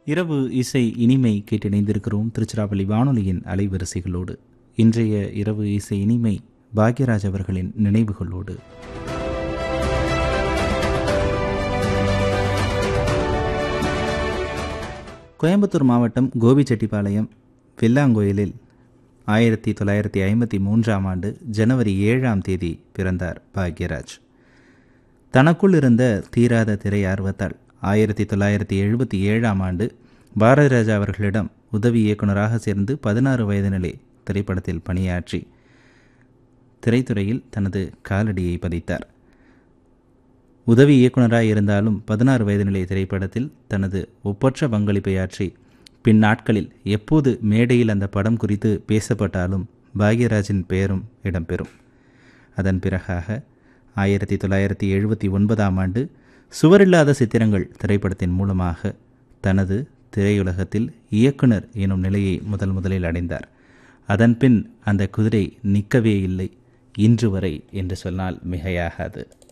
இரவு இசை இனிமை கேட்டிணைந்திருக்கிறோம் திருச்சிராப்பள்ளி வானொலியின் அலைவரிசைகளோடு இன்றைய இரவு இசை இனிமை பாக்யராஜ் அவர்களின் நினைவுகளோடு கோயம்புத்தூர் மாவட்டம் கோபிச்செட்டிப்பாளையம் வெள்ளாங்கோயிலில் ஆயிரத்தி தொள்ளாயிரத்தி ஐம்பத்தி மூன்றாம் ஆண்டு ஜனவரி ஏழாம் தேதி பிறந்தார் பாக்யராஜ் தனக்குள் இருந்த தீராத திரை ஆர்வத்தால் ஆயிரத்தி தொள்ளாயிரத்தி எழுபத்தி ஏழாம் ஆண்டு பாரதி ராஜா அவர்களிடம் உதவி இயக்குநராக சேர்ந்து பதினாறு வயதினிலே திரைப்படத்தில் பணியாற்றி திரைத்துறையில் தனது காலடியை பதித்தார் உதவி இயக்குநராக இருந்தாலும் பதினாறு வயதினிலே திரைப்படத்தில் தனது ஒப்பற்ற பங்களிப்பை ஆற்றி பின் நாட்களில் எப்போது மேடையில் அந்த படம் குறித்து பேசப்பட்டாலும் பாக்யராஜின் பெயரும் இடம்பெறும் அதன் பிறகாக ஆயிரத்தி தொள்ளாயிரத்தி எழுபத்தி ஒன்பதாம் ஆண்டு சுவரில்லாத சித்திரங்கள் திரைப்படத்தின் மூலமாக தனது திரையுலகத்தில் இயக்குனர் எனும் நிலையை முதல் முதலில் அடைந்தார் அதன்பின் அந்த குதிரை நிற்கவே இல்லை இன்று வரை என்று சொன்னால் மிகையாகாது